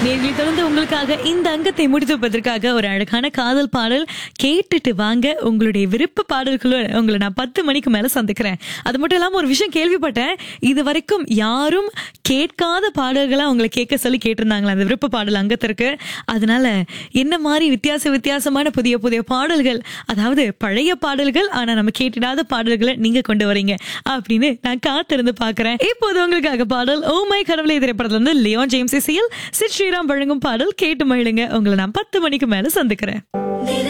நேர்களை தொடர்ந்து உங்களுக்காக இந்த அங்கத்தை முடித்து வைப்பதற்காக ஒரு அழகான காதல் பாடல் கேட்டுட்டு வாங்க உங்களுடைய விருப்ப பாடல்களோட உங்களை நான் பத்து மணிக்கு மேல சந்திக்கிறேன் அது மட்டும் இல்லாம ஒரு விஷயம் கேள்விப்பட்டேன் இது வரைக்கும் யாரும் கேட்காத பாடல்களா உங்களை கேட்க சொல்லி கேட்டிருந்தாங்களா அந்த விருப்ப பாடல் அங்கத்திற்கு அதனால என்ன மாதிரி வித்தியாச வித்தியாசமான புதிய புதிய பாடல்கள் அதாவது பழைய பாடல்கள் ஆனா நம்ம கேட்டிடாத பாடல்களை நீங்க கொண்டு வரீங்க அப்படின்னு நான் காத்திருந்து பாக்குறேன் இப்போது உங்களுக்காக பாடல் ஓ மை கடவுளை திரைப்படத்துல இருந்து லியோன் ஜேம்ஸ் இசையில் சித் ஸ்ரீராம் வழங்கும் பாடல் கேட்டு மகிழுங்க உங்களை நான் பத்து மணிக்கு மேல சந்திக்கிறேன்